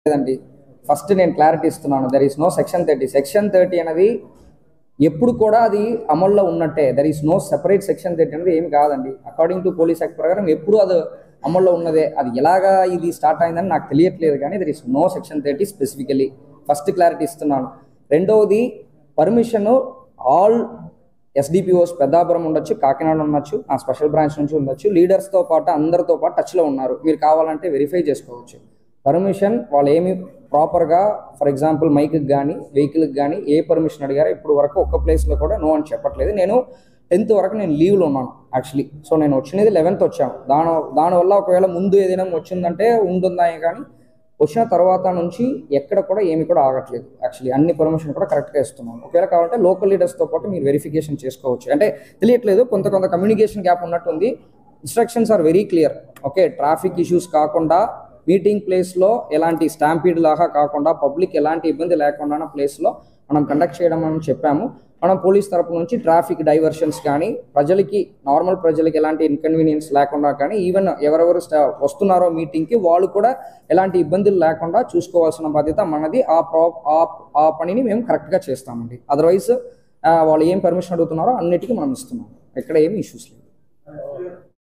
లేదండి ఫస్ట్ నేను క్లారిటీ ఇస్తున్నాను there is no section thirty section thirty అనేది ఎప్పుడు కూడా అది అమల్లో ఉన్నట్టే there is no separate section thirty అనేది ఏమి కాదండి అకార్డింగ్ టు పోలీస్ యాక్ట్ ప్రకారం ఎప్పుడు అది అమల్లో ఉన్నదే అది ఎలాగా ఇది స్టార్ట్ అయిందని నాకు తెలియట్లేదు కానీ there is no section thirty specifically first clarity ఇస్తున్నాను రెండవది పర్మిషన్ ఆల్ ఎస్డిపిఓస్ పెద్దాపురం ఉండొచ్చు కాకినాడ ఉండొచ్చు ఆ స్పెషల్ బ్రాంచ్ నుంచి ఉండొచ్చు లీడర్స్తో పాటు అందరితో పాటు టచ్లో ఉన్నారు మీరు కావాలంటే వెరిఫై చేసుకోవచ్చు పర్మిషన్ వాళ్ళు ఏమి ప్రాపర్గా ఫర్ ఎగ్జాంపుల్ మైక్కి కానీ వెహికల్కి కానీ ఏ పర్మిషన్ అడిగారో ఇప్పుడు వరకు ఒక్క ప్లేస్లో కూడా నో అని చెప్పట్లేదు నేను టెన్త్ వరకు నేను లీవ్లో ఉన్నాను యాక్చువల్లీ సో నేను వచ్చినది లెవెన్త్ వచ్చాను దాని దానివల్ల ఒకవేళ ముందు ఏదైనా వచ్చిందంటే ఉంటుందా కానీ వచ్చిన తర్వాత నుంచి ఎక్కడ కూడా ఏమి కూడా ఆగట్లేదు యాక్చువల్లీ అన్ని పర్మిషన్ కూడా కరెక్ట్గా ఇస్తున్నాం ఒకవేళ కావాలంటే లోకల్ లీడర్స్తో పాటు మీరు వెరిఫికేషన్ చేసుకోవచ్చు అంటే తెలియట్లేదు కొంత కొంత కమ్యూనికేషన్ గ్యాప్ ఉన్నట్టుంది instructions are very clear okay traffic issues కాకుండా మీటింగ్ ప్లేస్లో ఎలాంటి స్టాంపీడ్ లాగా కాకుండా పబ్లిక్ ఎలాంటి ఇబ్బంది లేకుండా ప్లేస్లో మనం కండక్ట్ చేయడం అని చెప్పాము మనం పోలీస్ తరపు నుంచి ట్రాఫిక్ డైవర్షన్స్ కానీ ప్రజలకి నార్మల్ ప్రజలకి ఎలాంటి ఇన్కన్వీనియన్స్ లేకుండా కానీ ఈవెన్ ఎవరెవరు స్టా- వస్తున్నారో మీటింగ్కి వాళ్ళు కూడా ఎలాంటి ఇబ్బందులు లేకుండా చూసుకోవాల్సిన బాధ్యత మనది ఆ ప్రా ఆ- ఆ పనిని మేము కరెక్ట్గా చేస్తామండి అదర్వైజ్ వాళ్ళు ఏం పర్మిషన్ అడుగుతున్నారో అన్నిటికీ మనం ఇస్తున్నాం ఎక్కడ ఏమి ఇష్యూస్ లేవు